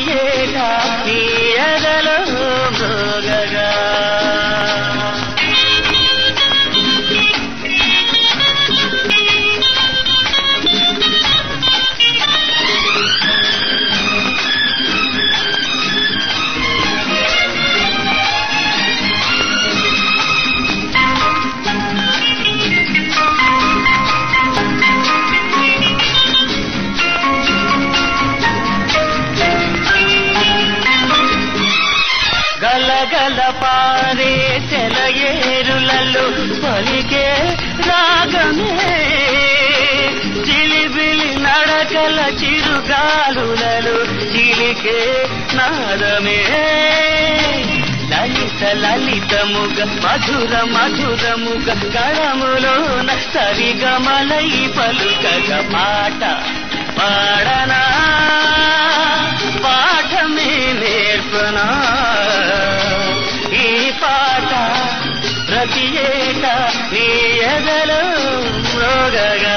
ఏటా నీ ఎదలో మృగగా గలగల పారే సెలయేరులలో పలికే రాగమే చిలిబిలి నడకల చిరుగాలులలో చిలికే నాదమే లలిత లలితముగ మధుర మధురముగ గళములోన సరిగమలై పలుకగ పాట పాడనా పాఠమే నేర్పనా ఈ పాట ప్రతి ఏటా నీ ఎదలో మృగగా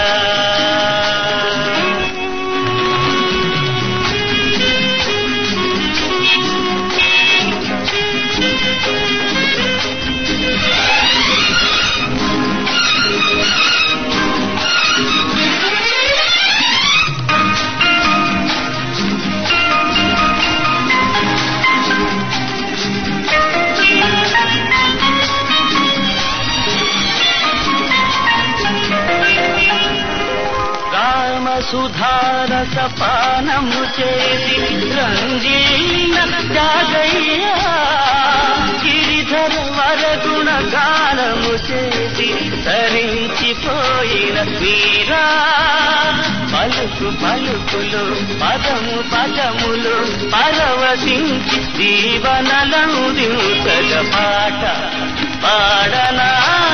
రామ సుధారస పానము చేసి రంజీన జాగయ్యా గిరిధర వరగుణ గానము చేసి తరించిపోయిన వీరా పలుకు పలుకులు పదము పదములు పరవశించి జీవనలందించగ పాట పాడనా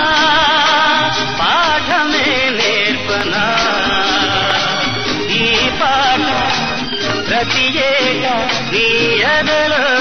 పాఠమే నేర్పనా ఈ పాట ప్రతి ఏటా నీ ఎదలో